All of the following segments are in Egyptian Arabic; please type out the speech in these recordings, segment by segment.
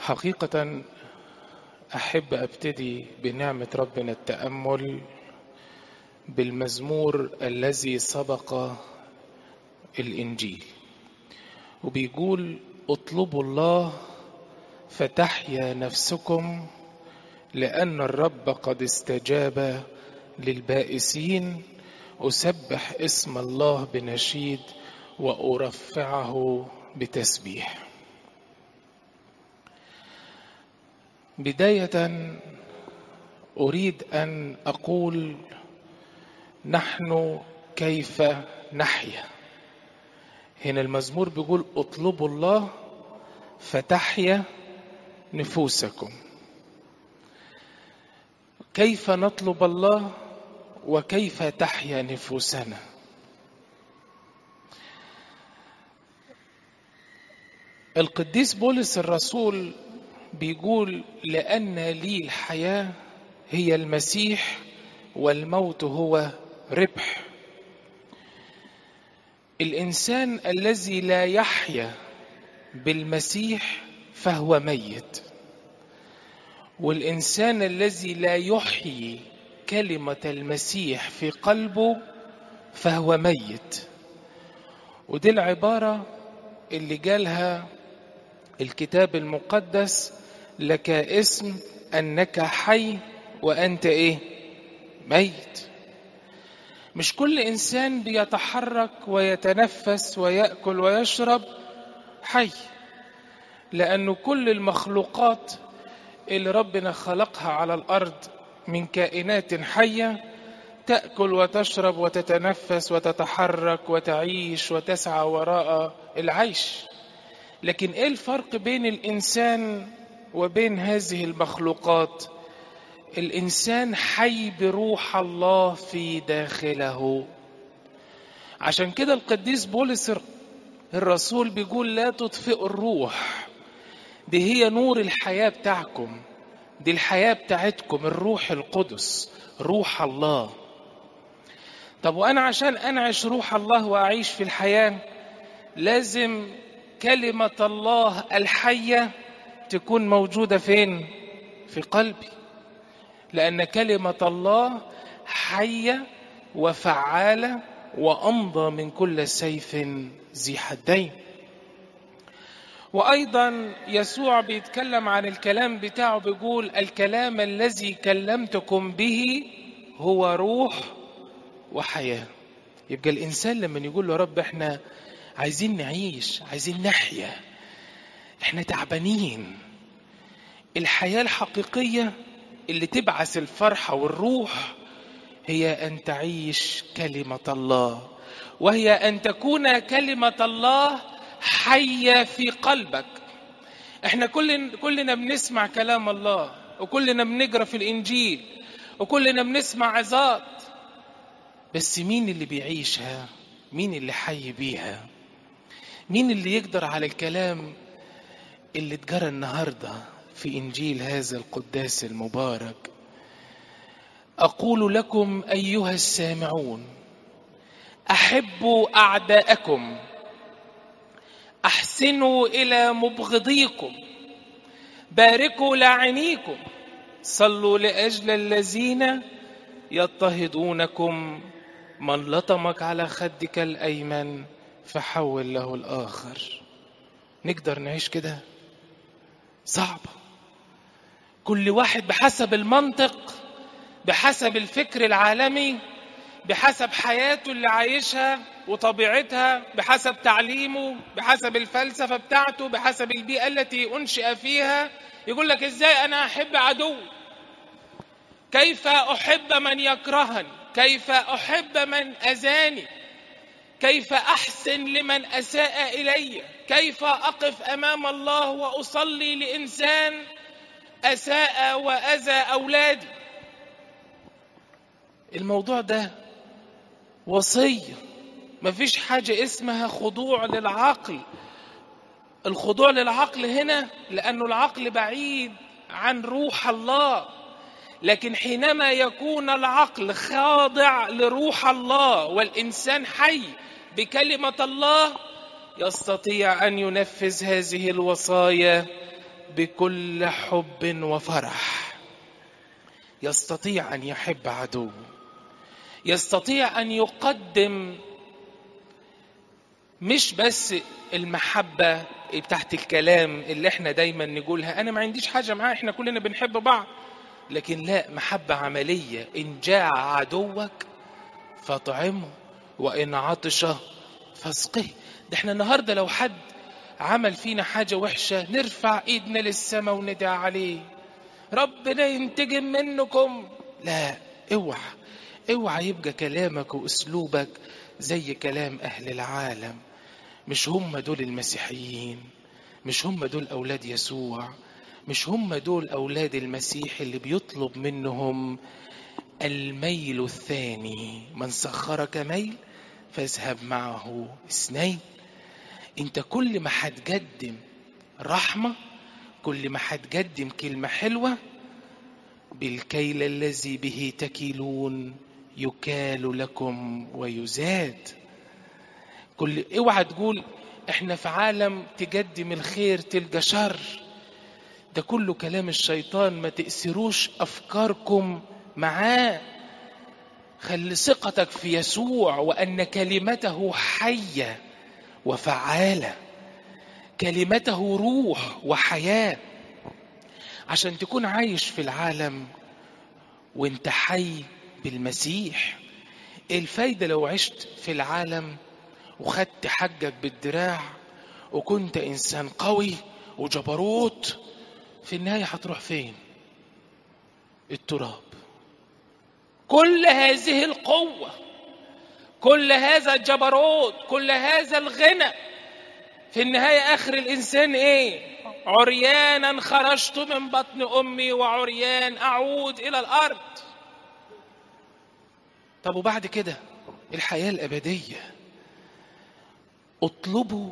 حقيقة أحب أبتدي بنعمة ربنا التأمل بالمزمور الذي سبق الإنجيل وبيقول اطلبوا الله فتحيا نفسكم لأن الرب قد استجاب للبائسين أسبح اسم الله بنشيد وأرفعه بتسبيح بداية أريد أن أقول نحن كيف نحيا هنا المزمور بيقول اطلبوا الله فتحيا نفوسكم كيف نطلب الله وكيف تحيا نفوسنا القديس بولس الرسول بيقول لأن لي الحياة هي المسيح والموت هو ربح الإنسان الذي لا يحيا بالمسيح فهو ميت والإنسان الذي لا يحيي كلمة المسيح في قلبه فهو ميت ودي العبارة اللي قالها الكتاب المقدس لك اسم أنك حي وأنت إيه ميت مش كل إنسان بيتحرك ويتنفس ويأكل ويشرب حي لأنه كل المخلوقات اللي ربنا خلقها على الأرض من كائنات حية تأكل وتشرب وتتنفس وتتحرك وتعيش وتسعى وراء العيش لكن ايه الفرق بين الانسان وبين هذه المخلوقات الانسان حي بروح الله في داخله عشان كده القديس بولس الرسول بيقول لا تطفئوا الروح دي هي نور الحياة بتاعكم دي الحياة بتاعتكم الروح القدس روح الله طب وأنا عشان أنعش روح الله وأعيش في الحياة لازم كلمة الله الحية تكون موجودة فين؟ في قلبي لأن كلمة الله حية وفعالة وأمضى من كل سيف ذي حدين وأيضا يسوع بيتكلم عن الكلام بتاعه بيقول الكلام الذي كلمتكم به هو روح وحياة يبقى الإنسان لما يقول له رب احنا عايزين نعيش عايزين نحيا احنا تعبانين الحياة الحقيقية اللي تبعث الفرحة والروح هي أن تعيش كلمة الله وهي أن تكون كلمة الله حية في قلبك احنا كل كلنا بنسمع كلام الله وكلنا بنقرا في الإنجيل وكلنا بنسمع عظات بس مين اللي بيعيشها مين اللي حي بيها مين اللي يقدر على الكلام اللي اتجرى النهارده في انجيل هذا القداس المبارك اقول لكم ايها السامعون احبوا اعداءكم احسنوا الى مبغضيكم باركوا لاعنيكم صلوا لاجل الذين يضطهدونكم من لطمك على خدك الايمن فحول له الآخر نقدر نعيش كده صعبة كل واحد بحسب المنطق بحسب الفكر العالمي بحسب حياته اللي عايشها وطبيعتها بحسب تعليمه بحسب الفلسفة بتاعته بحسب البيئة التي أنشئ فيها يقول لك إزاي أنا أحب عدو كيف أحب من يكرهني كيف أحب من أذاني كيف احسن لمن اساء الي كيف اقف امام الله واصلي لانسان اساء واذى اولادي الموضوع ده وصيه مفيش حاجه اسمها خضوع للعقل الخضوع للعقل هنا لانه العقل بعيد عن روح الله لكن حينما يكون العقل خاضع لروح الله والانسان حي بكلمه الله يستطيع ان ينفذ هذه الوصايا بكل حب وفرح يستطيع ان يحب عدوه يستطيع ان يقدم مش بس المحبة بتاعت الكلام اللي احنا دايما نقولها انا ما عنديش حاجة معاه احنا كلنا بنحب بعض لكن لا محبة عملية ان جاع عدوك فاطعمه وان عطش فاسقه ده احنا النهاردة لو حد عمل فينا حاجة وحشة نرفع ايدنا للسماء وندعي عليه ربنا ينتقم منكم لا اوعى اوعى يبقى كلامك واسلوبك زي كلام اهل العالم مش هم دول المسيحيين مش هم دول اولاد يسوع مش هم دول اولاد المسيح اللي بيطلب منهم الميل الثاني من سخرك ميل فاذهب معه اثنين انت كل ما هتقدم رحمه كل ما هتقدم كلمه حلوه بالكيل الذي به تكيلون يكال لكم ويزاد كل اوعى تقول احنا في عالم تقدم الخير تلقى شر ده كله كلام الشيطان ما تأسروش أفكاركم معاه خلي ثقتك في يسوع وأن كلمته حية وفعالة كلمته روح وحياة عشان تكون عايش في العالم وانت حي بالمسيح ايه الفايدة لو عشت في العالم وخدت حجك بالدراع وكنت انسان قوي وجبروت في النهاية هتروح فين التراب كل هذه القوة كل هذا الجبروت كل هذا الغنى في النهاية آخر الإنسان إيه عريانا خرجت من بطن أمي وعريان أعود إلى الأرض طب وبعد كده الحياة الأبدية اطلبوا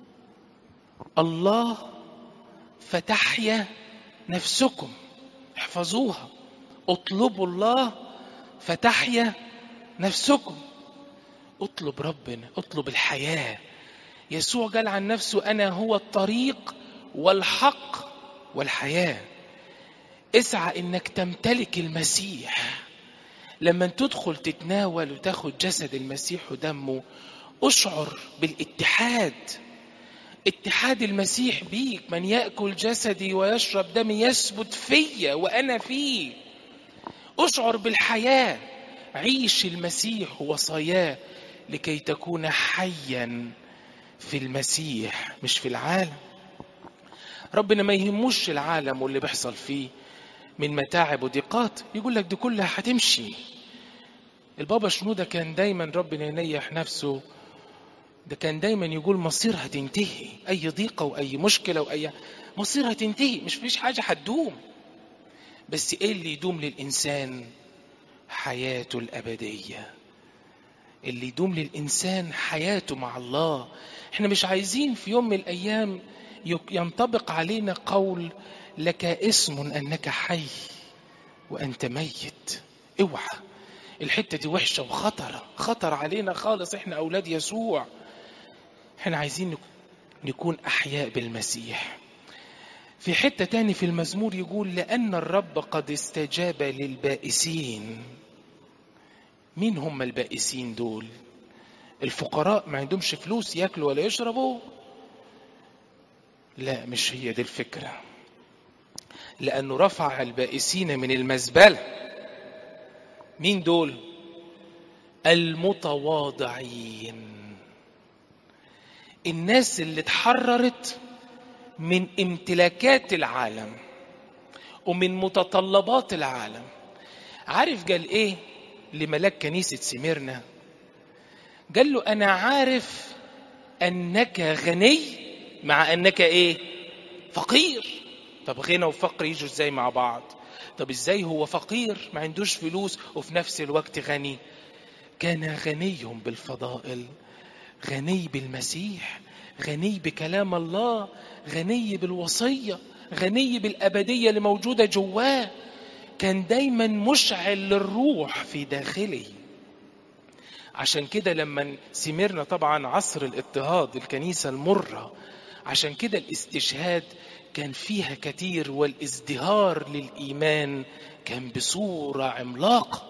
الله فتحيا نفسكم احفظوها اطلبوا الله فتحيا نفسكم اطلب ربنا اطلب الحياة يسوع قال عن نفسه أنا هو الطريق والحق والحياة اسعى انك تمتلك المسيح لما تدخل تتناول وتاخد جسد المسيح ودمه اشعر بالاتحاد اتحاد المسيح بيك من ياكل جسدي ويشرب دمي يثبت فيا وانا فيه اشعر بالحياه عيش المسيح ووصاياه لكي تكون حيا في المسيح مش في العالم ربنا ما يهموش العالم واللي بيحصل فيه من متاعب وضيقات يقول لك دي كلها هتمشي البابا شنودة كان دايما ربنا ينيح نفسه ده كان دايما يقول مصير هتنتهي اي ضيقه واي مشكله واي مصير هتنتهي مش فيش حاجه هتدوم بس ايه اللي يدوم للانسان حياته الابديه اللي يدوم للانسان حياته مع الله احنا مش عايزين في يوم من الايام ينطبق علينا قول لك اسم انك حي وانت ميت اوعى الحته دي وحشه وخطره خطر علينا خالص احنا اولاد يسوع احنا عايزين نكون احياء بالمسيح في حته تاني في المزمور يقول لان الرب قد استجاب للبائسين مين هم البائسين دول الفقراء ما عندهمش فلوس ياكلوا ولا يشربوا لا مش هي دي الفكره لانه رفع البائسين من المزبله مين دول المتواضعين الناس اللي اتحررت من امتلاكات العالم ومن متطلبات العالم عارف قال ايه لملاك كنيسة سميرنا قال له انا عارف انك غني مع انك ايه فقير طب غنى وفقر يجوا ازاي مع بعض طب ازاي هو فقير ما عندوش فلوس وفي نفس الوقت غني كان غني بالفضائل غني بالمسيح غني بكلام الله غني بالوصية غني بالأبدية اللي موجودة جواه كان دايما مشعل للروح في داخله عشان كده لما سمرنا طبعا عصر الاضطهاد الكنيسة المرة عشان كده الاستشهاد كان فيها كتير والازدهار للإيمان كان بصورة عملاقة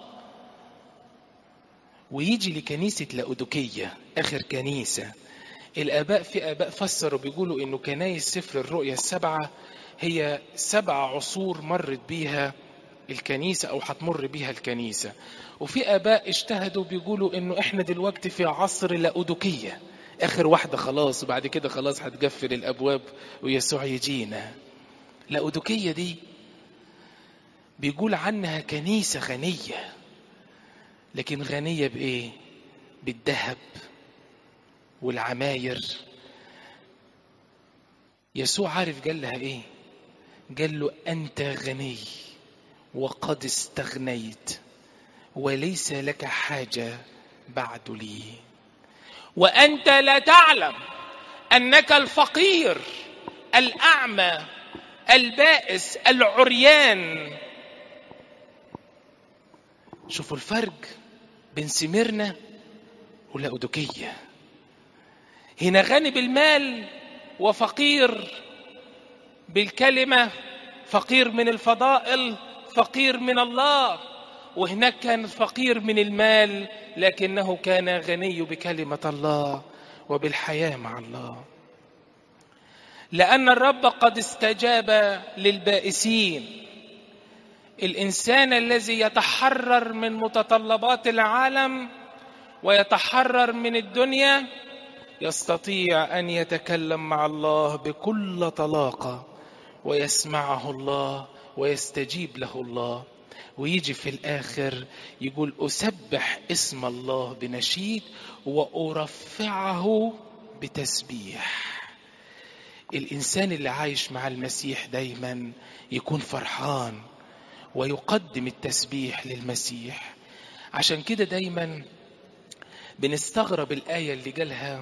ويجي لكنيسة لأودوكية آخر كنيسة الآباء في آباء فسروا بيقولوا إنه كنايس سفر الرؤيا السبعة هي سبع عصور مرت بيها الكنيسة أو هتمر بيها الكنيسة وفي آباء اجتهدوا بيقولوا إنه إحنا دلوقتي في عصر لأودوكية آخر واحدة خلاص وبعد كده خلاص هتقفل الأبواب ويسوع يجينا لأودوكية دي بيقول عنها كنيسة غنية لكن غنية بإيه؟ بالذهب والعماير يسوع عارف قال لها إيه؟ قال له أنت غني وقد استغنيت وليس لك حاجة بعد لي وأنت لا تعلم أنك الفقير الأعمى البائس العريان شوفوا الفرق بين سميرنا ولأودوكية هنا غني بالمال وفقير بالكلمة فقير من الفضائل فقير من الله وهناك كان فقير من المال لكنه كان غني بكلمة الله وبالحياة مع الله لأن الرب قد استجاب للبائسين الإنسان الذي يتحرر من متطلبات العالم ويتحرر من الدنيا يستطيع أن يتكلم مع الله بكل طلاقة ويسمعه الله ويستجيب له الله ويجي في الآخر يقول أسبح اسم الله بنشيد وأرفعه بتسبيح الإنسان اللي عايش مع المسيح دايما يكون فرحان ويقدم التسبيح للمسيح عشان كده دايما بنستغرب الآية اللي قالها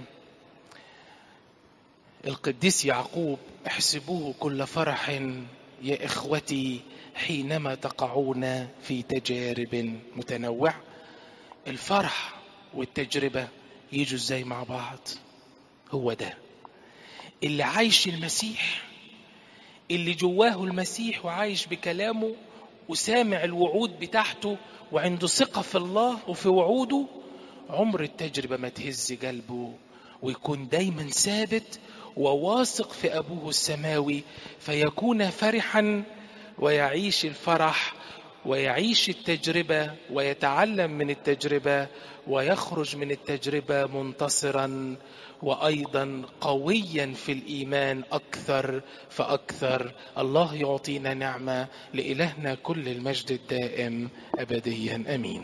القديس يعقوب احسبوه كل فرح يا إخوتي حينما تقعون في تجارب متنوعة الفرح والتجربة يجوا ازاي مع بعض هو ده اللي عايش المسيح اللي جواه المسيح وعايش بكلامه وسامع الوعود بتاعته وعنده ثقة في الله وفي وعوده عمر التجربة ما تهز قلبه ويكون دايما ثابت وواثق في أبوه السماوي فيكون فرحا ويعيش الفرح ويعيش التجربة ويتعلم من التجربة ويخرج من التجربة منتصرا وأيضا قويا في الإيمان أكثر فأكثر الله يعطينا نعمة لإلهنا كل المجد الدائم أبديا أمين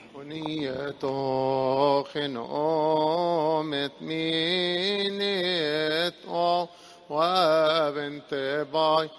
ونيتو خنومت مينيت وبنت باي